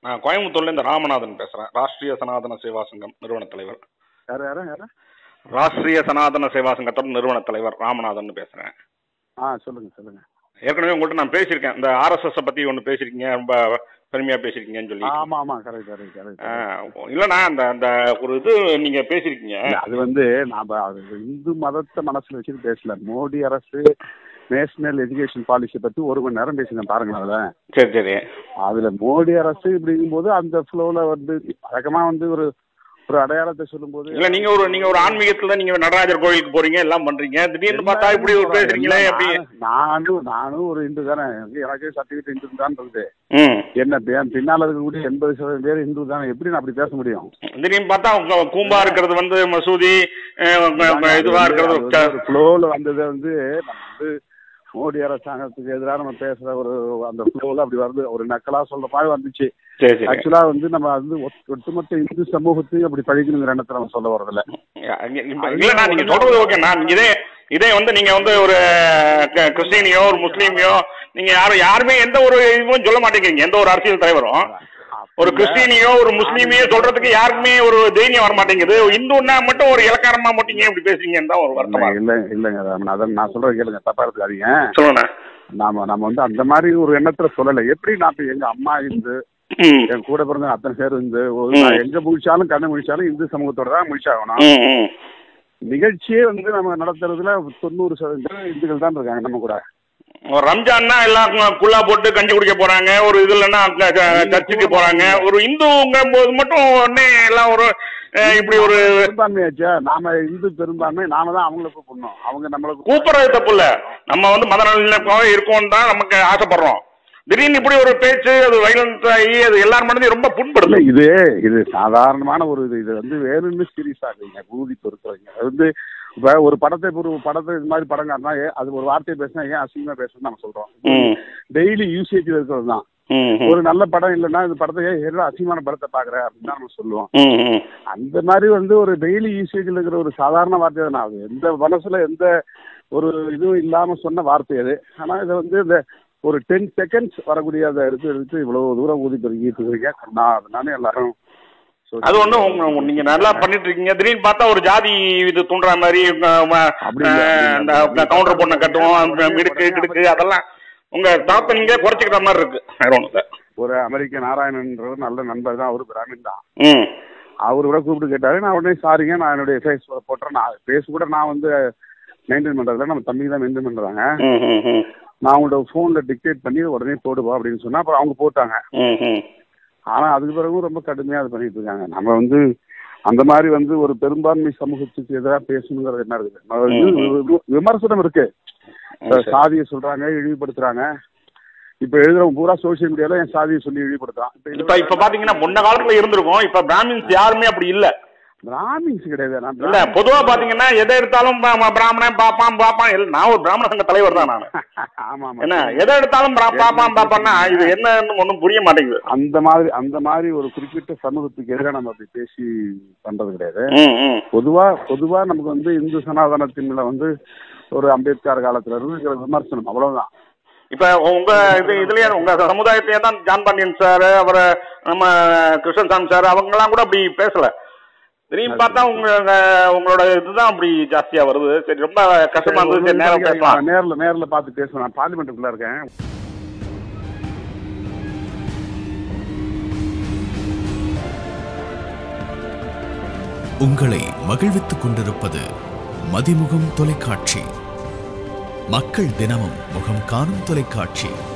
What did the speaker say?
நான் கோயம்புத்தூர்ல இருந்து ராமநாதன் பேசுறேன் ராஷ்டிரிய சனாதன சேவா சங்கம் நிறுவன தலைவர் யாரு யாரு யாரு ராஷ்டிரிய சனாதன சேவா சங்கத்தோட நிறுவன தலைவர் ராமநாதன் பேசுறேன் ஆ சொல்லுங்க சொல்லுங்க ஏற்கனவே உங்கள்கிட்ட நான் பேசியிருக்கேன் இந்த ஆர்எஸ்எஸ் பத்தி ஒன்று பேசியிருக்கீங்க ரொம்ப பெருமையா பேசியிருக்கீங்கன்னு சொல்லி ஆமா ஆமா கரெக்ட் கரெக்ட் கரெக்ட் ஆ, இல்லைண்ணா அந்த அந்த ஒரு இது நீங்க பேசியிருக்கீங்க அது வந்து நாம அது இந்து மதத்தை மனசுல வச்சுட்டு பேசல மோடி அரசு நேஷனல் எஜுகேஷன் பாலிசி பத்தி ஒரு மணி நேரம் பேசுங்க பாருங்க அதுல சரி சரி அதுல மோடி அரசு இப்படிங்கும்போது அந்த ஃப்ளோல வந்து வழக்கமா வந்து ஒரு ஒரு அடையாளத்தை சொல்லும்போது இல்ல நீங்க ஒரு நீங்க ஒரு ஆன்மீகத்துல நீங்க நடராஜர் கோயிலுக்கு போறீங்க எல்லாம் பண்றீங்க திடீர்னு பார்த்தா இப்படி ஒரு பேசுறீங்களே அப்படி நானும் நானும் ஒரு இந்து தானே எனக்கு சர்டிபிகேட் இந்து தான் இருக்குது ம் என்ன என் பின்னால இருக்கக்கூடிய எண்பது சதவீதம் பேர் இந்து தானே எப்படி நான் அப்படி பேச முடியும் திடீர்னு பார்த்தா உங்க கூம்பா இருக்கிறது வந்து மசூதி அஹ், உங்க- உங்க இதுவா இருக்கிறது க- ஃப்ளோல வந்தது வந்து நம்ம வந்து மோடி அரசாங்கத்துக்கு எதிராக நம்ம பேசுற ஒரு அந்த ஃப்ளோல அப்படி வருது ஒரு நக்கலா சொல்ற மாதிரி வந்துச்சு சரி சரி ஆக்சுவலா வந்து நம்ம வந்து ஒட்- ஒட்டுமொத்த இந்து சமூகத்தையும் அப்படி பழிக்கணுங்கிற எண்ணத்துல நம்ம சொல்ல வரதில்ல இப்ப இல்லண்ணா நீங்க சொல்றது ஓகேண்ணா நீங்க இதே இதே வந்து நீங்க வந்து ஒரு க- கிறிஸ்டினியோ ஒரு முஸ்லீமையோ நீங்க யாரும் யாருமே எந்த ஒரு இதுவும் சொல்ல மாட்டேங்கிறீங்க எந்த ஒரு அரசியல் தலைவரும் ஒரு கிறிஸ்டினியோ ஒரு முஸ்லீமையோ சொல்றதுக்கு யாருக்குமே ஒரு தைரியம் வர மாட்டேங்குது இந்துன்னா மட்டும் ஒரு இலக்காரமா மட்டும் ஏன் இப்படி பேசுறீங்கன்னு தான் ஒரு வருத்தமா இருக்கு. இல்ல இல்லைங்க ராமன். அதான் நான் சொல்றது கேளுங்க தப்பா இருக்காதீங்க சொல்லுண்ணா நாம நம்ம வந்து அந்த மாதிரி ஒரு எண்ணத்துல சொல்லல எப்படி நான் இப்ப எங்க அம்மா இந்து ம் என் கூட பிறந்த அத்தனை பேர் இந்து ஒரு- நான் எங்க முழிச்சாலும் கண்ணு முழிச்சாலும் இந்து சமூகத்தோட தான் முழிச்சாகணும் ம், ம். நிகழ்ச்சியே வந்து நம்ம நடத்துறதுல தொண்ணூறு சதவீதம் இந்துக்கள் தான் இருக்காங்க நம்ம கூட ஒரு ரம்ஜான்னா எல்லாம் கு- குல்லா போட்டு கஞ்சி குடிக்க போறாங்க ஒரு இதுலன்னா க- க- சர்ச்சுக்கு போறாங்க ஒரு இந்துங்க போது மட்டும் உடனே எல்லாம் ஒரு அஹ், இப்படி ஒரு பெரும்பான்மையாச்சா நாம இந்து பெரும்பான்மை நாம தான் அவங்கள கூப்பிடணும் அவங்க நம்மளை கூப்பிடணும். கூப்பிடுறது தப்பு இல்ல நம்ம வந்து மத நல்லிணக்கமாக இருக்கோம் தான் நமக்கு ஆசைப்படுறோம் திடீர்னு இப்படி ஒரு பேச்சு அது வைலன்ஸ் ஆகி அது எல்லார் மனதையும் ரொம்ப இல்ல புண்படுது இது இது சாதாரணமான ஒரு இது இது வந்து வேணும்னு சீரியஸ் ஆகுறீங்க ஊதி பொறுக்கிறீங்க அது வந்து இப்ப ஒரு படத்தை ஒரு படத்தை இது மாதிரி படம் காட்டினா ஏ- அது ஒரு வார்த்தையை பேசினா ஏன் அசிங்கமா பேசணும்னு நம்ம சொல்றோம் ம், டெய்லி யூசேஜ்ல இருக்கிறது தான் ம், ம், ஒரு நல்ல படம் இல்லைன்னா இந்த படத்தை ஏன் எவ்வளவு அசிங்கமான படத்தை பாக்குற அப்படின்னு தான் நம்ம சொல்லுவோம் ம், ம். அந்த மாதிரி வந்து ஒரு டெய்லி யூசேஜ்ல இருக்கிற ஒரு சாதாரண வார்த்தை தான் அது எந்த மனசுல எந்த ஒரு இதுவும் இல்லாம சொன்ன வார்த்தை அது ஆனா இதை வந்து இந்த ஒரு டென் செகண்ட்ஸ் வரக்கூடிய அதை எடுத்து எடுத்து இவ்வளவு தூரம் ஊதி பெருகிட்டு இருக்கீங்க நான் அதனால எல்லாரும் சொல்லி- அது ஒண்ணும் உங்க- நீங்க நல்லா பண்ணிட்டு இருக்கீங்க திடீர்னு பார்த்தா ஒரு ஜாதி இது தூண்டுற மாதிரி அஹ், ம- அப்படி இல்ல, அஹ், அப்படி இல்ல. இந்த கவுண்டர் பொண்ணை கட்டுவோம் அந்த மிடுக்கு கிடுக்கு அதெல்லாம் உங்க தாத்தை நீங்க குறைச்சிக்கிற மாதிரி இருக்கு வேற ஒண்ணும் இல்ல ஒரு அமெரிக்க நாராயணன்றவர் நல்ல நண்பர் தான் அவரு பிராமின் தான் ம் அவர் கூட கூப்பிட்டு கேட்டாரு நான் உடனே சாரிங்க நான் என்னுடைய ஃபேஸ் போட்டுறேன் நான் ஃபேஸ் கூட நான் வந்து மெயின்டைன் பண்றதுல நம்ம தம்பி தான் மெயின்டைன் பண்றாங்க ம், ம், ம். நான் உங்களோட ஃபோன்ல டிக்டேட் பண்ணி உடனே போடுவா அப்படின்னு சொன்னா அப்புறம் அவங்க போட்டாங்க ம், ம். ஆனா அதுக்கு பிறகும் ரொம்ப கடுமையா இது பண்ணிட்டு இருக்காங்க நம்ம வந்து அந்த மாதிரி வந்து ஒரு பெரும்பான்மை சமூகத்துக்கு எதிராக பேசணுங்கிறது என்ன இருக்குது நம்ம வந்து வி- வி- விமர்சனம் இருக்கு சரி. சாதியை சொல்றாங்க இழிவுபடுத்துறாங்க இப்ப எழுதுறவங்க பூரா சோசியல் மீடியால என் சாதியை சொல்லி இழிவுபடுத்துறான் இப்ப இப்ப இப்ப பாத்தீங்கன்னா முன்ன காலத்துல இருந்திருக்கும் இப்ப பிராமின்ஸ் யாருமே அப்படி இல்ல பிராமின்ஸ் கிடையாது நான் இல்ல பொதுவா பாத்தீங்கன்னா எதை எடுத்தாலும் பா- பா- பிராமணன் பாப்பான் பாப்பான் இல்ல, நான் ஒரு பிராமண சங்க தலைவர் தான் நானு ஆமா ஆமா என்ன எதை எடுத்தாலும் பிரா- பாப்பான் பாப்பான்னா இது என்னன்னு ஒண்ணும் புரிய மாட்டேங்குது அந்த மாதிரி அந்த மாதிரி ஒரு குறிப்பிட்ட சமூகத்துக்கு எதிராக நம்ம அப்படி பேசி பண்றது கிடையாது ம், ம். பொதுவா பொதுவா நமக்கு வந்து இந்து சனாதனத்தின் மேல வந்து ஒரு அம்பேத்கர் காலத்துல இருந்து இருக்கிற விமர்சனம் அவ்வளவுதான் இப்ப உங்க இது இதுலயே உங்க சமுதாயத்திலேயே தான் ஜான் பாண்டியன் சார் அவர நம்ம கிருஷ்ணசாமி சார் அவங்க எல்லாம் கூட அப்படி பேசல திடீர்னு பார்த்தா உங்க உங்களோட இதுதான் அப்படி ஜாஸ்தியா வருது சரி ரொம்ப கஷ்டமா இருந்தது சரி நேரம் பேசலாம் நான் நேர்ல நேர்ல பார்த்து பேசுவேன் நான் பார்லிமெண்ட்டுக்குள்ள இருக்கேன் உங்களை மகிழ்வித்துக் கொண்டிருப்பது மதிமுகம் தொலைக்காட்சி மக்கள் தினமும் முகம் காணும் தொலைக்காட்சி